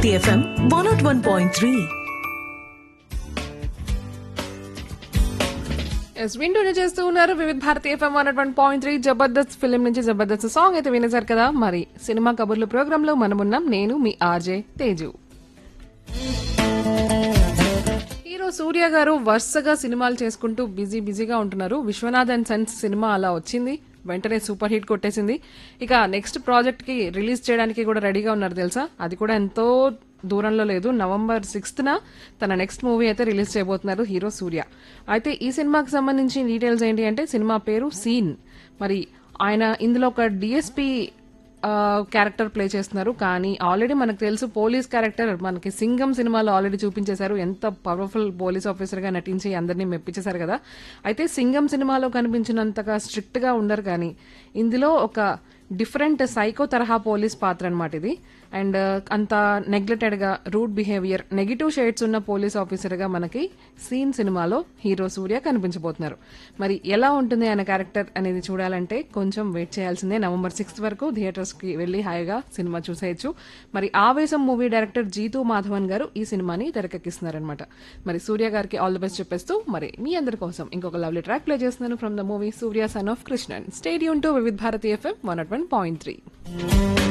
Bharati F M one nought one point three ఎస్ వింటూనే చేస్తూ ఉన్నారు Vividh Bharati F M one one point three Jabardasth film నుంచి జబర్దస్త్ సాంగ్ అయితే వినేశారు కదా మరి సినిమా కబుర్లు ప్రోగ్రామ్ లో మనమున్నాం నేను మీ ఆర్జే తేజు హీరో సూర్య గారు వరుసగా సినిమాలు చేసుకుంటూ బిజీ బిజీగా ఉంటున్నారు విశ్వనాథ్ అండ్ సన్స్ సినిమా అలా వచ్చింది వెంటనే సూపర్ హిట్ కొట్టేసింది ఇక నెక్స్ట్ ప్రాజెక్ట్ కి రిలీజ్ చేయడానికి కూడా రెడీగా ఉన్నారు తెలుసా అది కూడా ఎంతో దూరంలో లేదు నవంబర్ సిక్స్త్న తన నెక్స్ట్ మూవీ అయితే రిలీజ్ చేయబోతున్నారు హీరో సూర్య అయితే ఈ సినిమాకి సంబంధించి డీటెయిల్స్ ఏంటి అంటే సినిమా పేరు సీన్ మరి ఆయన ఇందులో ఒక డిఎస్పీ క్యారెక్టర్ ప్లే చేస్తున్నారు కానీ ఆల్రెడీ మనకు తెలుసు పోలీస్ క్యారెక్టర్ మనకి సింగం సినిమాలో ఆల్రెడీ చూపించేశారు ఎంత పవర్ఫుల్ పోలీస్ ఆఫీసర్ గా నటించి అందరినీ మెప్పించేశారు కదా అయితే సింగం సినిమాలో కనిపించినంతగా స్ట్రిక్ట్ గా ఉండరు కానీ ఇందులో ఒక డిఫరెంట్ సైకో తరహా పోలీస్ పాత్ర అనమాట ఇది అండ్ అంత నెగ్లెక్టెడ్ గా రూట్ బిహేవియర్ నెగిటివ్ షేడ్స్ ఉన్న పోలీస్ ఆఫీసర్ గా మనకి సీన్ సినిమాలో హీరో సూర్య కనిపించబోతున్నారు మరి ఎలా ఉంటుంది ఆయన క్యారెక్టర్ అనేది చూడాలంటే కొంచెం వెయిట్ చేయాల్సిందే నవంబర్ సిక్స్త్ వరకు థియేటర్స్ కి వెళ్లి హాయిగా సినిమా చూసేయచ్చు మరి ఆవేశం మూవీ డైరెక్టర్ జీతూ మాధవన్ గారు ఈ సినిమాని తెరకెక్కిస్తున్నారనమాట మరి సూర్య గారికి ఆల్ ది బెస్ట్ చెప్పేస్తూ మరి మీ అందరి కోసం ఇంకొక లవ్లీ ట్రాక్ ప్లే చేస్తున్నాను from the movie Surya son of Krishnan స్టేడియం to Vividh Bharati F M one nought one point three